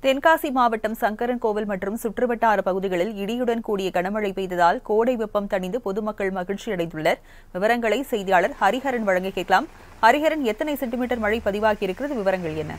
தென்காசி மாவட்டம் சங்கரன் கோவில் மற்றும் சுற்றுவட்டார பகுதிகளில் இடியுடன் கூடிய கனமழை பெய்ததால் கோடை வெப்பம் தணிந்து பொதுமக்கள் மகிழ்ச்சி அடைந்துள்ளனர் விவரங்களை செய்தியாளர் ஹரிஹரன் வழங்க கேட்கலாம் ஹரிஹரன் எத்தனை சென்டிமீட்டர் மழை பதிவாகி இருக்கிறது விவரங்கள் என்ன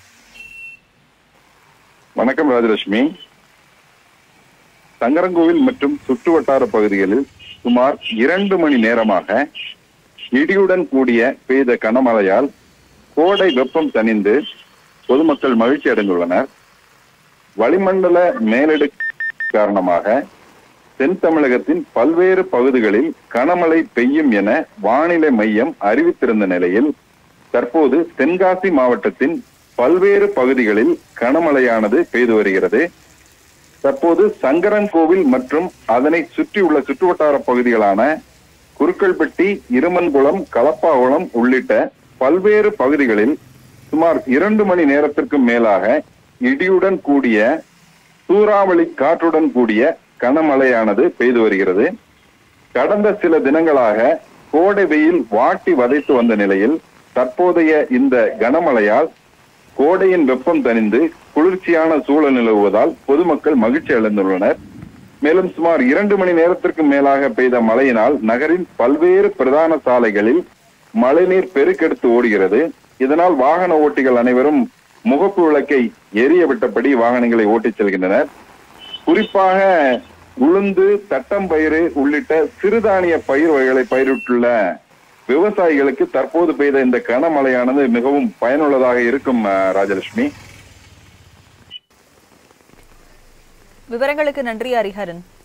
வணக்கம் ராஜலட்சுமி சங்கரங்கோவில் மற்றும் சுற்றுவட்டார பகுதிகளில் சுமார் இரண்டு மணி நேரமாக இடியுடன் கூடிய பெய்த கனமழையால் கோடை வெப்பம் தணிந்து பொதுமக்கள் மகிழ்ச்சி அடைந்துள்ளனர் வளிமண்டல மேலடுக்கு காரணமாக தென் தமிழகத்தின் பல்வேறு பகுதிகளில் கனமழை பெய்யும் என வானிலை மையம் அறிவித்திருந்த நிலையில் தற்போது தென்காசி மாவட்டத்தின் பல்வேறு பகுதிகளில் கனமழையானது பெய்து வருகிறது தற்போது சங்கரன் கோவில் மற்றும் அதனை சுற்றியுள்ள சுற்றுவட்டார பகுதிகளான குருக்கள்பட்டி இருமன்குளம் கலப்பாகுளம் உள்ளிட்ட பல்வேறு பகுதிகளில் சுமார் இரண்டு மணி நேரத்திற்கு மேலாக இடியுடன் கூடிய சூறாவளி காற்றுடன் கூடிய கனமழையானது பெய்து வருகிறது கடந்த சில தினங்களாக கோடை வெயில் வாட்டி வதைத்து வந்த நிலையில் தற்போதைய இந்த கனமழையால் கோடையின் வெப்பம் தணிந்து குளிர்ச்சியான சூழல் நிலவுவதால் பொதுமக்கள் மகிழ்ச்சி அடைந்துள்ளனர் மேலும் சுமார் இரண்டு மணி நேரத்திற்கு மேலாக பெய்த மழையினால் நகரின் பல்வேறு பிரதான சாலைகளில் மழைநீர் பெருக்கெடுத்து ஓடுகிறது இதனால் வாகன ஓட்டிகள் அனைவரும் முகப்பு விளக்கை எரிய விட்டபடி வாகனங்களை ஓட்டிச் செல்கின்றனர் குறிப்பாக உளுந்து தட்டம்பயிறு உள்ளிட்ட சிறுதானிய பயிர் வகைகளை பயிரிட்டுள்ள விவசாயிகளுக்கு தற்போது பெய்த இந்த கனமழையானது மிகவும் பயனுள்ளதாக இருக்கும் அஹ், ராஜலட்சுமி விவரங்களுக்கு நன்றி ஹரிஹரன்